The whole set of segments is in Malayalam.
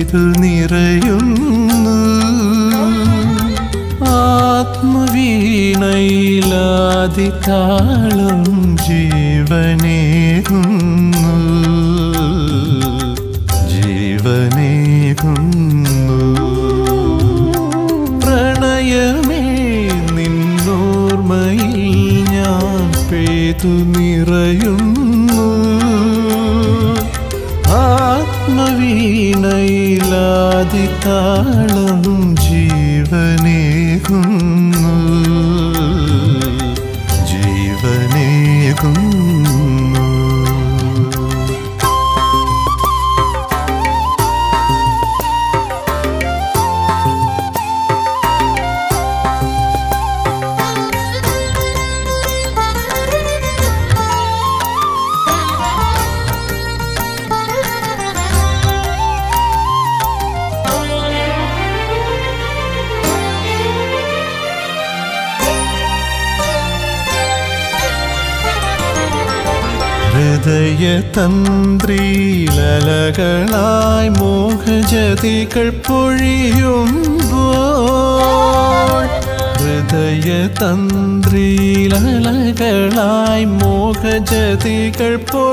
പെയ്തു നിറയുന്നു ആത്മവീണയിലാതിതാളം ജീവനേകുന്നു ജീവനേകുന്നു പ്രണയമേ നിന്നോർമ്മയിൽ ഞാൻ പെയ്തു നിറയുന്നു ആത്മവീണയിലാതിതാളം ജീവനേകുന്നു ജീവനേകുന്നു ഹൃദയതന്ത്രീലകളായി മോഹജതികൾ പൊഴിയുമ്പോൾ ഹൃദയതന്ത്രീലകളായി മോഹജതികൾ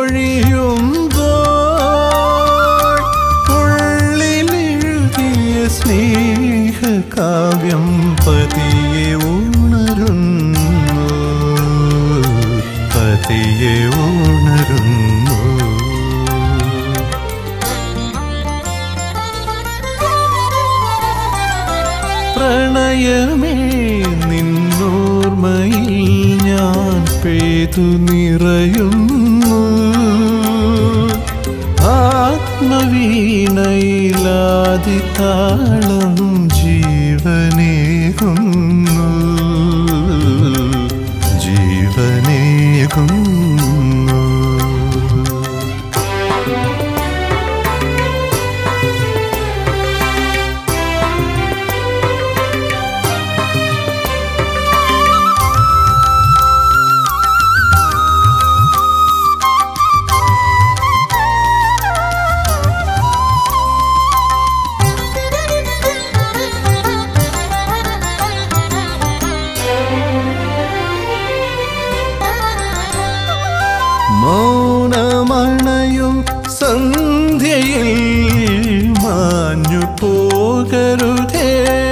പൊഴിയുമ്പോൾ ഉള്ളിലെഴുതിയ സ്നേഹകാവ്യം പതിയെ ഉണരുന്നു പതിയെ ഉണരുന്നു പ്രണയമേ നിന്നോർമ്മയിൽ ഞാൻ പെയ്തു നിറയുന്നു ആത്മവീണയിലാതിതാളം ജീവനേകുന്നു ജീവനേകുന്നു മൗനമണയും സന്ധ്യയിൽ മാഞ്ഞു പോകരുതേ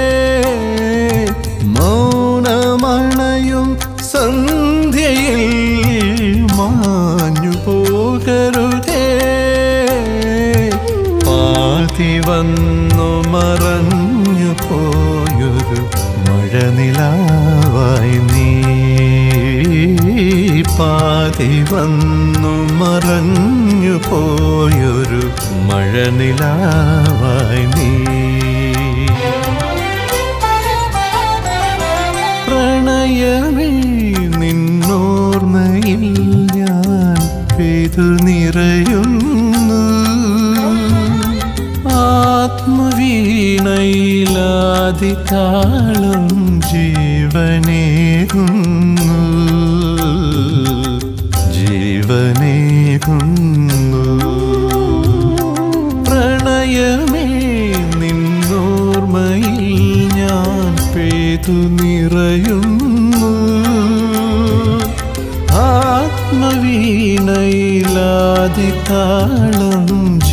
മൗനമണയും സന്ധ്യയിൽ മാഞ്ഞു പോകരുതേ പാതി വന്നു മറഞ്ഞു പോയൊരു മഴനിലാവായി നീ പാതി വന്നു മറഞ്ഞു പോയൊരു മഴനിലാവായി നീ പ്രണയമേ നിന്നോർമ്മയിൽ ഞാൻ പെയ്തു നിറയുന്നു ആത്മവീണയിലാതിതാളം ജീവനേകുന്നു ജീവനേകുന്നു പ്രണയമേ നിന്നോർമ്മയിൽ ഞാൻ പെയ്തു നിറയുന്നു ആത്മവീണയിലാതിതാളം